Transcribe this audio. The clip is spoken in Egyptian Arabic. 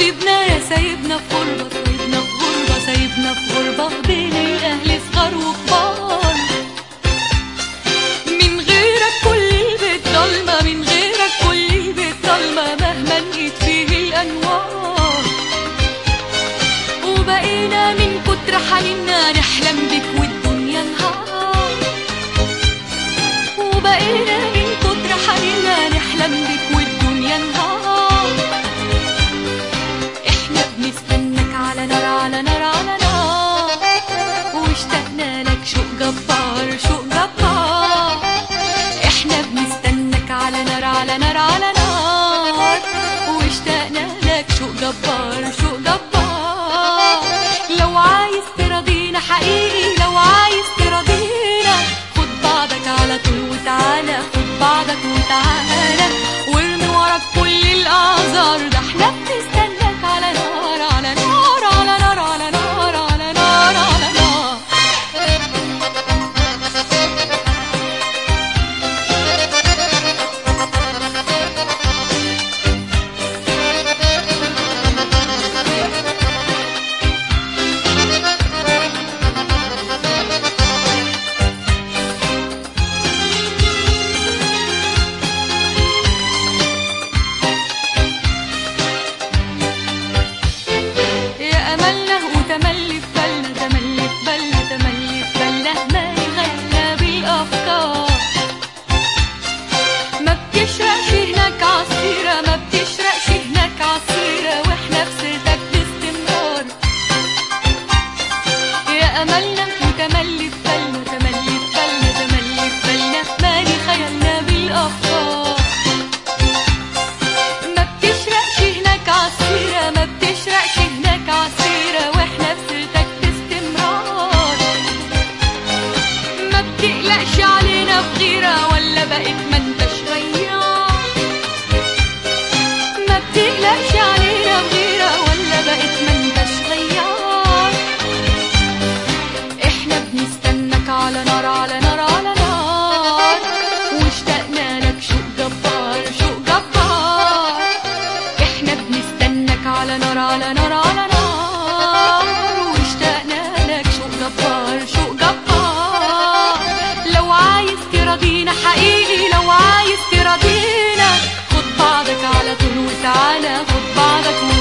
حبيبنا يا سايبنا في غربة سايبنا في غربة سايبنا في غربة بين الأهل صغار وكبار من غيرك كل البيت ضلمة من غيرك كل البيت ضلمة مهما لقيت فيه الأنوار وبقينا من كتر حنيننا نحلم بك والدنيا نهار وبقينا من كتر حنيننا نحلم بك والدنيا نهار احنا بنستناك على نار على نار على نار واشتقنا لك شوق جبار شوق جبار احنا بنستناك على نار على نار على نار واشتقنا لك شوق جبار شوق جبار لو عايز تراضينا حقيقي لو عايز تراضينا خد بعضك على طول وتعالى خد بعضك وتعالى وارمي وراك كل الاعذار ده احنا بنستناك على نار على نار على نار على نار على نار على نار يا أملنا وتملي في بالنا تملي في بالنا تملي في بالنا ما يغنى بالأفكار ما بتشرقش هناك عصيرة ما بتشرقش هناك عصيرة واحنا بسيرتك باستمرار يا أملنا وتملي في بالنا تملي في بالنا تملي في بالنا مالي خيالنا بالأفكار ما بتشرقش هناك عصيرة ما بتشرقش هناك عصيرة واحنا بسيرتك باستمرار ما بتقلقش علينا بغيرة ولا بقيت ما انتش غيار ما بتقلقش علينا بغيرة ولا بقيت ما انتش غيار احنا بنستناك على نار على نار على نار واشتقنا لك شوق جبار شوق جبار احنا بنستناك على نار على نار على نار واشتقنا لك شوق جبار شوق جبار لو عايز تراضينا حقيقي لو عايز تراضينا خد بعضك على طول وتعالى خد بعضك